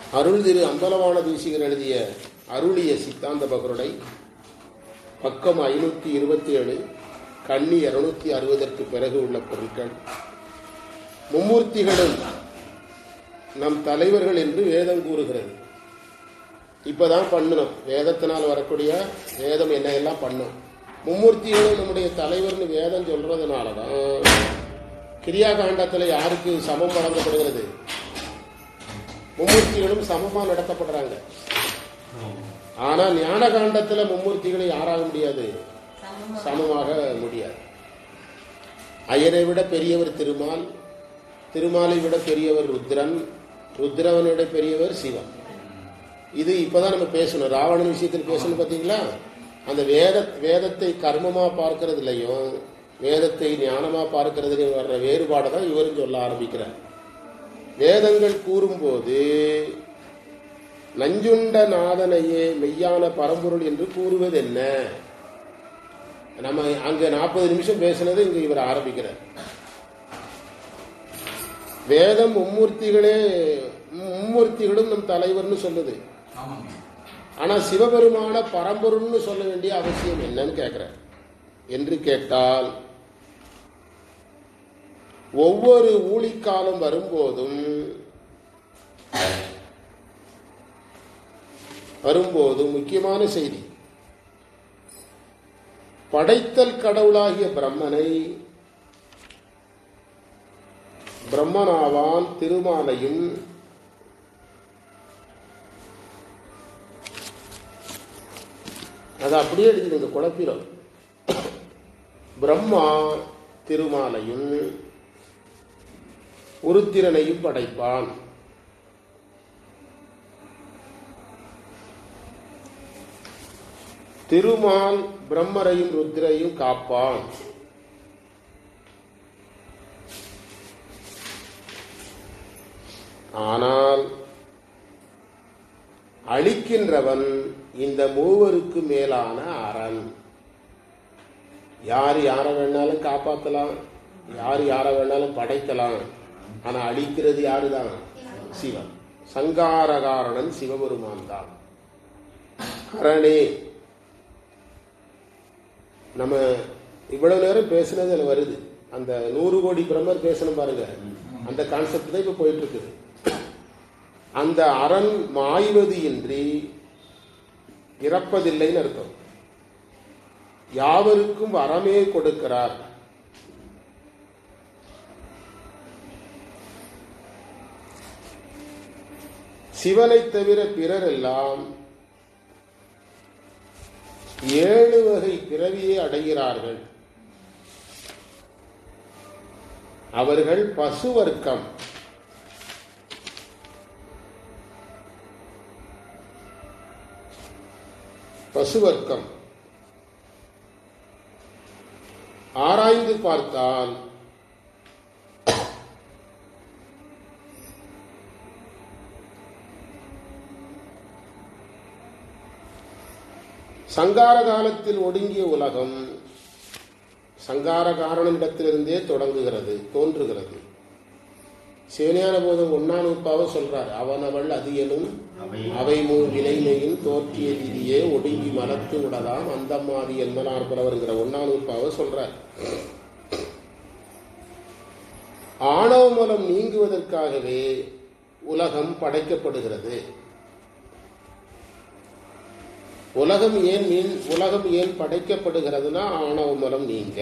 அருள் திரு அம்பலவான தேசிகர் எழுதிய அருளிய சித்தாந்த பகருடை பக்கம் ஐநூத்தி இருபத்தி ஏழு கண்ணி இருநூத்தி அறுபதற்கு பிறகு உள்ள பொருட்கள் மும்மூர்த்திகளும் நம் தலைவர்கள் என்று வேதம் கூறுகிறது இப்பதான் பண்ணணும் வேதத்தினால் வரக்கூடிய வேதம் என்ன எல்லாம் பண்ணும் மும்மூர்த்திகளும் நம்முடைய தலைவர்னு வேதம் சொல்றதுனாலதான் கிரியா காண்டத்துல யாருக்கு சமம் வழங்கப்படுகிறது மும்மூர்த்திகளும் சமமா நடத்தப்படுறாங்க ஆனா ஞான காண்டத்துல மும்மூர்த்திகளை யாராக முடியாது சமமாக முடியாது ஐயரை விட பெரியவர் திருமால் திருமாலை விட பெரியவர் ருத்ரன் ருத்ரவனை விட பெரியவர் சிவன் இது இப்பதான் நம்ம பேசணும் ராவணன் விஷயத்தில் பேசணும் பாத்தீங்களா அந்த வேத வேதத்தை கர்மமா பார்க்கறதுலையும் வேதத்தை ஞானமா பார்க்கறதுலையும் வர்ற வேறுபாடை தான் இவரும் சொல்ல ஆரம்பிக்கிறார் வேதங்கள் கூறும்போது நஞ்சுண்ட நாதனையே மெய்யான பரம்பொருள் என்று கூறுவது என்ன நம்ம அங்க நாற்பது நிமிஷம் பேசினது இங்க இவர் ஆரம்பிக்கிறார் வேதம் மும்மூர்த்திகளே மும்மூர்த்திகளும் நம் தலைவர்னு சொல்லுது ஆனா சிவபெருமான பரம்பொருள்னு சொல்ல வேண்டிய அவசியம் என்னன்னு கேட்கிறார் என்று கேட்டால் ஒவ்வொரு ஊழிக்காலம் வரும்போதும் வரும்போதும் முக்கியமான செய்தி படைத்தல் கடவுளாகிய பிரம்மனை பிரம்மனாவான் திருமாலையும் அதை அப்படியே எழுதிடுங்க குழப்பிடும் பிரம்மா திருமாலையும் உருத்திரனையும் படைப்பான் திருமால் பிரம்மரையும் ருத்ரையும் காப்பான் ஆனால் அழிக்கின்றவன் இந்த மூவருக்கு மேலான அரண் யார் யாரை வேணாலும் காப்பாத்தலாம் யார் யாரை வேணாலும் படைக்கலாம் ஆனா அழிக்கிறது யாருதான் சிவன் சங்காரகாரணன் சிவபெருமான் தான் அரணே நம்ம இவ்வளவு நேரம் பேசுனது அதுல வருது அந்த நூறு கோடி பிரம்மர் பேசணும் பாருங்க அந்த கான்செப்ட் தான் இப்ப போயிட்டு இருக்குது அந்த அரண் மாய்வது இன்றி இறப்பதில்லைன்னு அர்த்தம் யாவருக்கும் வரமே கொடுக்கிறார் சிவனை தவிர பிறர் எல்லாம் ஏழு வகை பிறவியை அடைகிறார்கள் அவர்கள் பசுவர்க்கம் பசுவர்க்கம் ஆராய்ந்து பார்த்தால் சங்கார காலத்தில் ஒடுங்கிய உலகம் சங்கார காரணனிடத்திலிருந்தே தொடங்குகிறது தோன்றுகிறது சிவஞான போதம் ஒன்னா நூற்பாவ சொல்றார் அவனவள் அதியனும் அவை மூ வினைமையின் தோற்றிய விதியே ஒடுங்கி மலத்து விடலாம் அந்தமாதி என்பனார் புலவருங்கிற ஒன்னா நூற்பாவ சொல்றார் ஆணவ மூலம் நீங்குவதற்காகவே உலகம் படைக்கப்படுகிறது உலகம் ஏன் மீன் உலகம் ஏன் படைக்கப்படுகிறதுனா ஆணவ மூலம் நீங்க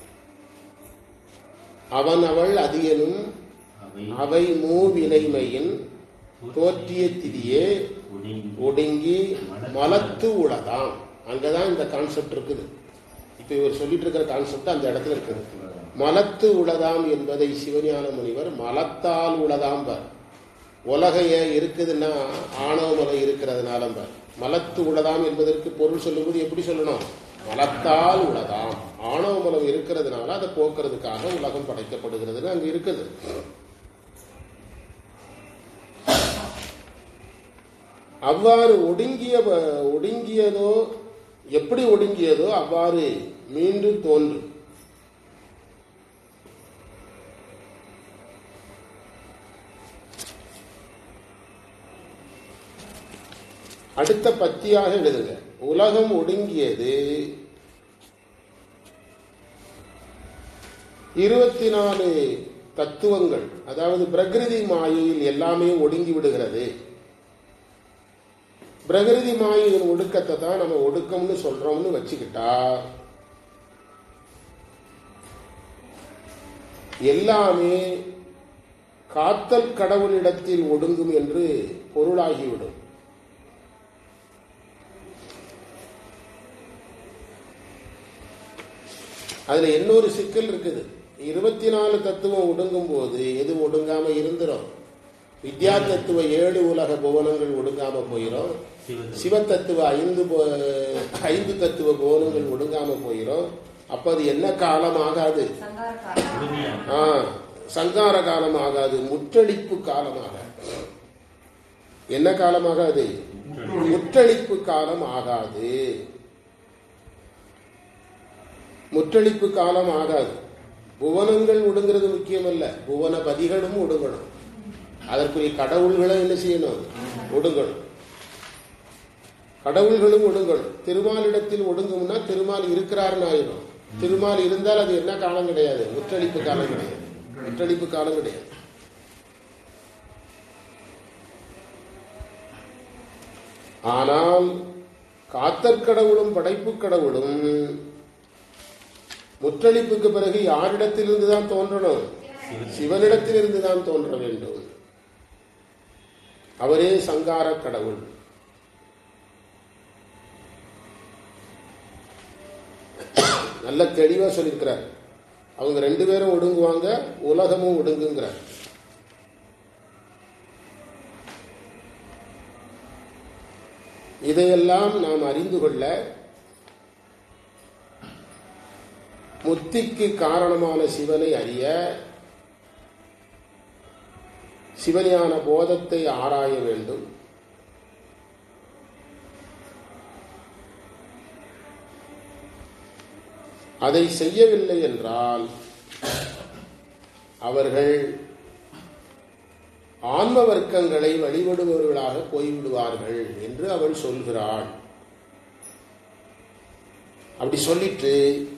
அவன் அவள் அதியனும் அவை மூவினைமையின் தோற்றிய திதியே ஒடுங்கி மலத்து உளதாம் அங்கதான் இந்த கான்செப்ட் இருக்குது இப்ப இவர் சொல்லிட்டு இருக்கிற கான்செப்ட் அந்த இடத்துல இருக்குது மலத்து உளதாம் என்பதை சிவஞான முனிவர் மலத்தால் உளதாம் பார் உலகைய இருக்குதுன்னா ஆணவ மலை இருக்கிறதுனால பார் மலத்து உளதாம் என்பதற்கு பொருள் சொல்லும்போது எப்படி சொல்லணும் மலத்தால் உளதாம் ஆணவ மலம் இருக்கிறதுனால அதை போக்குறதுக்காக உலகம் படைக்கப்படுகிறதுன்னு அங்க இருக்குது அவ்வாறு ஒடுங்கிய ஒடுங்கியதோ எப்படி ஒடுங்கியதோ அவ்வாறு மீண்டும் தோன்றும் அடுத்த பத்தியாக எழுதுங்க உலகம் ஒடுங்கியது இருபத்தி நாலு தத்துவங்கள் அதாவது பிரகிருதி மாயையில் எல்லாமே ஒடுங்கி விடுகிறது பிரகிருதி மாயின் ஒடுக்கத்தை தான் நம்ம ஒடுக்கம்னு சொல்றோம்னு வச்சுக்கிட்டா எல்லாமே காத்தல் கடவுளிடத்தில் ஒடுங்கும் என்று பொருளாகிவிடும் அதுல இன்னொரு சிக்கல் இருக்குது இருபத்தி நாலு தத்துவம் ஒடுங்கும் போது எது ஒடுங்காம இருந்துரும் வித்யா தத்துவ ஏழு உலக புவனங்கள் ஒடுங்காம போயிரும் சிவ தத்துவ ஐந்து போ- ஐந்து தத்துவ புவனங்கள் ஒடுங்காம போயிரும் அப்ப அது என்ன காலம் ஆகாது சங்கார காலம் ஆ, சங்கார காலம் ஆகாது முற்றளிப்பு காலமாக என்ன காலமாக அது முற்றளிப்பு காலம் ஆகாது முற்றளிப்பு காலம் ஆகாது புவனங்கள் ஒடுங்கிறது முக்கியமல்ல புவன பதிகளும் ஒடுங்கணும் அதற்குரிய கடவுள்களை என்ன செய்யணும் ஒடுங்கணும் கடவுள்களும் ஒடுங்கணும் திருமாலிடத்தில் ஒடுங்கும்னா திருமால் இருக்கிறாருன்னு ஆயிடும் திருமால் இருந்தால் அது என்ன காலம் கிடையாது முற்றளிப்பு காலம் கிடையாது முற்றளிப்பு காலம் கிடையாது ஆனால் காத்தற் கடவுளும் படைப்பு கடவுளும் முற்றளிப்புக்கு பிறகு யாரிடத்திலிருந்து தான் தோன்றணும் சிவனிடத்திலிருந்து தான் தோன்ற வேண்டும் அவரே சங்கார கடவுள் நல்ல தெளிவா சொல்லியிருக்கிறார் அவங்க ரெண்டு பேரும் ஒடுங்குவாங்க உலகமும் ஒடுங்குங்கிறார் இதையெல்லாம் நாம் அறிந்து கொள்ள முத்திக்கு காரணமான சிவனை அறிய சிவஞான போதத்தை ஆராய வேண்டும் அதை செய்யவில்லை என்றால் அவர்கள் ஆன்ம வர்க்கங்களை வழிபடுபவர்களாக போய்விடுவார்கள் என்று அவள் சொல்கிறாள் அப்படி சொல்லிட்டு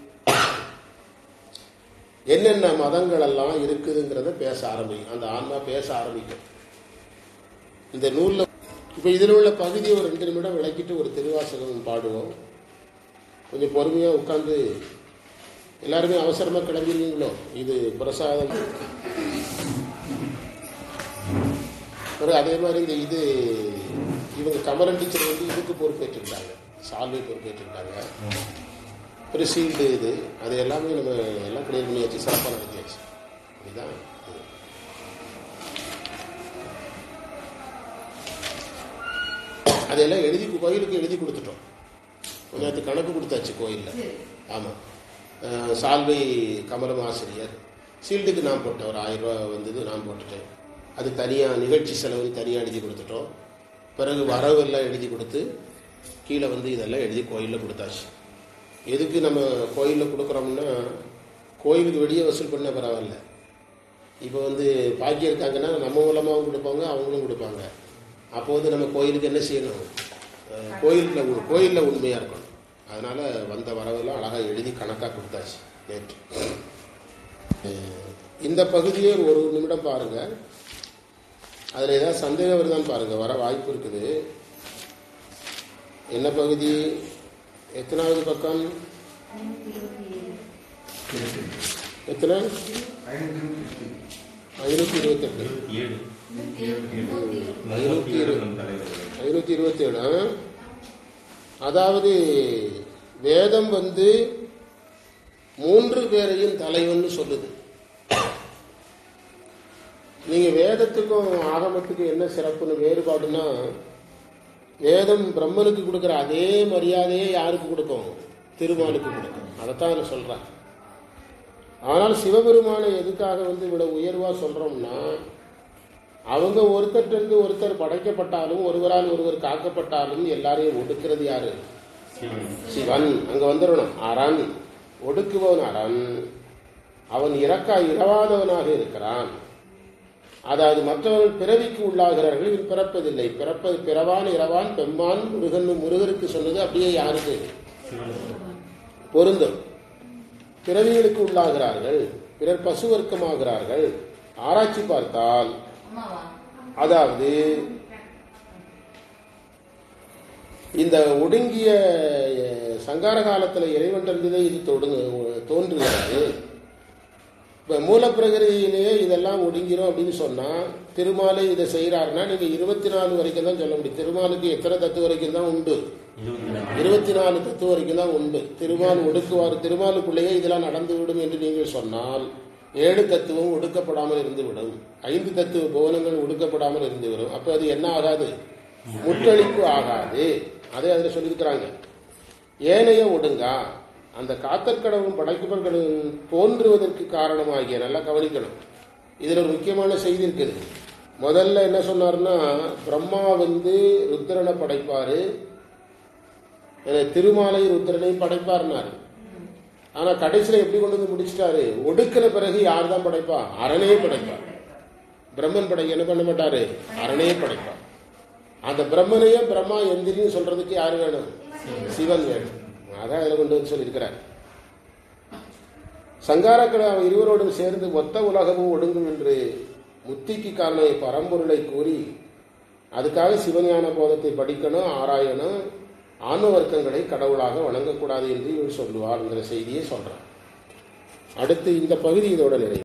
என்னென்ன மதங்கள் எல்லாம் இருக்குதுங்கிறத பேச ஆரம்பிக்கும் அந்த ஆன்மா பேச ஆரம்பிக்கும் இந்த நூல்ல இப்ப இதில் உள்ள பகுதியை ஒரு ரெண்டு நிமிடம் விளக்கிட்டு ஒரு திருவாசகம் பாடுவோம் கொஞ்சம் பொறுமையா உட்கார்ந்து எல்லாருமே அவசரமா கிளம்பிடுவீங்களோ இது பிரசாதம் ஒரு அதே மாதிரி இந்த இது இவங்க கமரன் டீச்சர் வந்து இதுக்கு பொறுப்பேற்றிருக்காங்க சால்வை பொறுப்பேற்றிருக்காங்க ஒரு சீல்டு இது அது எல்லாமே நம்ம எல்லாம் கிளியர் பண்ணியாச்சு சிறப்பாக நடத்தியாச்சு இதுதான் இது. அதெல்லாம் எழுதி கோயிலுக்கு எழுதி கொடுத்துட்டோம் நேற்று கணக்கு கொடுத்தாச்சு கோயிலில் ஆமாம் அஹ், சால்வை கமலம் ஆசிரியர் சீல்டுக்கு நான் போட்டேன் ஒரு ஆயிரம் ரூபாய் வந்தது நான் போட்டுட்டேன் அது தனியாக நிகழ்ச்சி செலவுன்னு தனியாக எழுதி கொடுத்துட்டோம் பிறகு வரவு எல்லாம் எழுதி கொடுத்து கீழே வந்து இதெல்லாம் எழுதி கோயிலில் கொடுத்தாச்சு எதுக்கு நம்ம கோயிலில் கொடுக்குறோம்னா கோயிலுக்கு வெளியே வசூல் பண்ண பரவாயில்ல இப்போ வந்து பாக்கியம் இருக்காங்கன்னா நம்ம மூலமாகவும் கொடுப்பாங்க அவங்களும் கொடுப்பாங்க அப்போ வந்து நம்ம கோயிலுக்கு என்ன செய்யணும் அஹ், கோயிலுக்குள்ள உ- கோயிலில் உண்மையாக இருக்கணும் அதனால வந்த வரவெல்லாம் அழகாக எழுதி கணக்காக கொடுத்தாச்சு நேற்று அஹ், இந்த பகுதியை ஒரு நிமிடம் பாருங்க அதில் ஏதாவது சந்தேகம் வருதான்னு பாருங்க வர வாய்ப்பு இருக்குது என்ன பகுதி எத்தனாவது பக்கம் எத்தனை ஐநூற்றி இருபத்தெட்டு ஏழு ஐநூற்றி இருபது ஐநூற்றி இருபத்தி ஏழு அதாவது வேதம் வந்து மூன்று பேரையும் தலைவன்னு சொல்லுது நீங்க வேதத்துக்கும் ஆகமத்துக்கும் என்ன சிறப்புன்னு வேறுபாடுனா வேதம் பிரம்மனுக்கு கொடுக்குற அதே மரியாதையே யாருக்கு கொடுக்கும் திருமாலுக்கு கொடுக்கும் அதைத்தான் அதில் சொல்றாங்க ஆனால் சிவபெருமானை எதுக்காக வந்து இவ்வளவு உயர்வா சொல்றோம்னா அவங்க ஒருத்தர் இருந்து ஒருத்தர் படைக்கப்பட்டாலும் ஒருவரால் ஒருவர் காக்கப்பட்டாலும் எல்லாரையும் ஒடுக்கிறது யாரு சிவன் சிவன் அங்க வந்துடணும் அரண் ஒடுக்குபவன் அரண் அவன் இறக்கா இரவாதவனாக இருக்கிறான் அதாவது மற்றவர்கள் பிறவிக்கு உள்ளாகிறார்கள் இவர் பிறப்பதில்லை பிறப்பது பிறவான் இரவான் பெம்மான் முருகன் முருகருக்கு சொன்னது அப்படியே யாருக்கு பொருந்தும் பிறவிகளுக்கு உள்ளாகிறார்கள் பிறர் பசு வர்க்கமாகிறார்கள் ஆராய்ச்சி பார்த்தால் அதாவது இந்த ஒடுங்கிய அஹ், சங்கார காலத்தில் இறைவன்றிருந்ததே இது தொடுங்க தோன்றுகிறது இப்போ மூலப்பிரகிருதியிலேயே இதெல்லாம் ஒடுங்கிரும் அப்படின்னு சொன்னால் திருமாலை இதை செய்கிறாருன்னா நீங்கள் இருபத்தி நாலு வரைக்கும் தான் சொல்ல முடியும் திருமாலுக்கு எத்தனை தத்து வரைக்கும் தான் உண்டு இருபத்தி நாலு தத்து வரைக்கும் தான் உண்டு திருமால் ஒடுக்குவார் திருமாலுக்குள்ளேயே இதெல்லாம் நடந்துவிடும் என்று நீங்கள் சொன்னால் ஏழு தத்துவம் ஒடுக்கப்படாமல் இருந்துவிடும் ஐந்து தத்துவ புவனங்கள் ஒடுக்கப்படாமல் இருந்துவிடும் அப்போ அது என்ன ஆகாது முற்றளிப்பு ஆகாது அதை அதில் சொல்லியிருக்கிறாங்க ஏனைய ஒடுங்கா அந்த காத்தற்கடவும் படைக்கப்பர்களும் தோன்றுவதற்கு காரணமாகிய நல்லா கவனிக்கணும் இதில் ஒரு முக்கியமான செய்தி இருக்குது முதல்ல என்ன சொன்னார்னா பிரம்மா வந்து ருத்ரனை படைப்பாரு அஹ் திருமாலை ருத்ரனை படைப்பார்னாரு ஆனா கடைசியில எப்படி கொண்டு வந்து முடிச்சிட்டாரு ஒடுக்கின பிறகு யார் தான் படைப்பா அரணே படைப்பார் பிரம்மன் படை என்ன பண்ண மாட்டாரு அரணே படைப்பார் அந்த பிரம்மனையே பிரம்மா எந்திரின்னு சொல்றதுக்கு யாரு வேணும் சிவன் வேணும் அதான் அதில் கொண்டு வந்து சொல்லியிருக்கிறார் சங்காரக்கடை இருவரோடும் சேர்ந்து மொத்த உலகமும் ஒடுங்கும் என்று முத்திக்கு காரணம் பரம்பொருளை கூறி அதுக்காக சிவஞான போதத்தை படிக்கணும் ஆராயணும் ஆன்ம வர்க்கங்களை கடவுளாக வணங்கக்கூடாது என்று இவர் சொல்லுவார்ங்கிற செய்தியை சொல்றார் அடுத்து இந்த பகுதி இதோட நிறைவு